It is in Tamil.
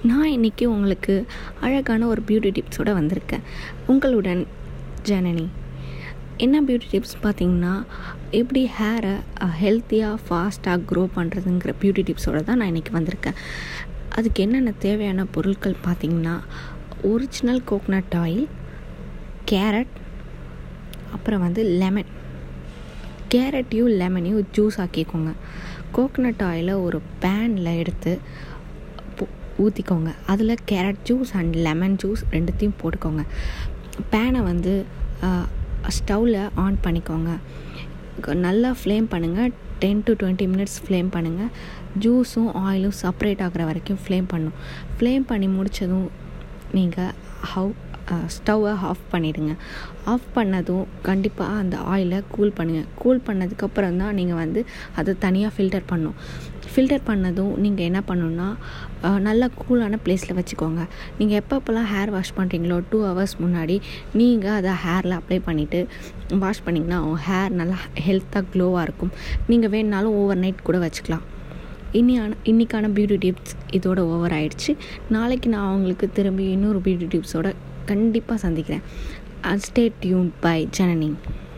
நான் இன்றைக்கி உங்களுக்கு அழகான ஒரு பியூட்டி டிப்ஸோடு வந்திருக்கேன் உங்களுடன் ஜனனி என்ன பியூட்டி டிப்ஸ் பார்த்தீங்கன்னா எப்படி ஹேரை ஹெல்த்தியாக ஃபாஸ்ட்டாக க்ரோ பண்ணுறதுங்கிற பியூட்டி டிப்ஸோடு தான் நான் இன்றைக்கி வந்திருக்கேன் அதுக்கு என்னென்ன தேவையான பொருட்கள் பார்த்திங்கன்னா ஒரிஜினல் கோக்னட் ஆயில் கேரட் அப்புறம் வந்து லெமன் கேரட்டையும் லெமனையும் ஜூஸ் ஆக்கிக்கோங்க கோகனட் ஆயிலை ஒரு பேனில் எடுத்து ஊற்றிக்கோங்க அதில் carrot juice and lemon juice ரெண்டுத்தையும் போட்டுக்கோங்க பேனை வந்து ஸ்டவ்வில் ஆன் பண்ணிக்கோங்க நல்லா ஃப்ளேம் பண்ணுங்கள் ten to twenty minutes flame பண்ணுங்கள் ஜூஸும் ஆயிலும் செப்ரேட் ஆகிற வரைக்கும் ஃப்ளேம் பண்ணும் ஃப்ளேம் பண்ணி முடித்ததும் நீங்கள் ஹவ் ஸ்டவ்வை ஆஃப் பண்ணிவிடுங்க ஆஃப் பண்ணதும் கண்டிப்பாக அந்த ஆயிலை கூல் பண்ணுங்கள் கூல் பண்ணதுக்கப்புறம் தான் நீங்கள் வந்து அதை தனியாக ஃபில்டர் பண்ணும் ஃபில்டர் பண்ணதும் நீங்கள் என்ன பண்ணணுன்னா நல்லா கூலான ப்ளேஸில் வச்சுக்கோங்க நீங்கள் எப்பப்போல்லாம் ஹேர் வாஷ் பண்ணுறீங்களோ டூ ஹவர்ஸ் முன்னாடி நீங்கள் அதை ஹேரில் அப்ளை பண்ணிவிட்டு வாஷ் பண்ணிங்கன்னா உங்கள் ஹேர் நல்லா ஹெல்த்தாக க்ளோவாக இருக்கும் நீங்கள் வேணுனாலும் ஓவர் நைட் கூட வச்சுக்கலாம் இனியான இன்றைக்கான பியூட்டி டிப்ஸ் இதோட ஓவர் ஆயிடுச்சு நாளைக்கு நான் அவங்களுக்கு திரும்பி இன்னொரு பியூட்டி டிப்ஸோட கண்டிப்பாக சந்திக்கிறேன் ஸ்டே டியூன் பை ஜனனி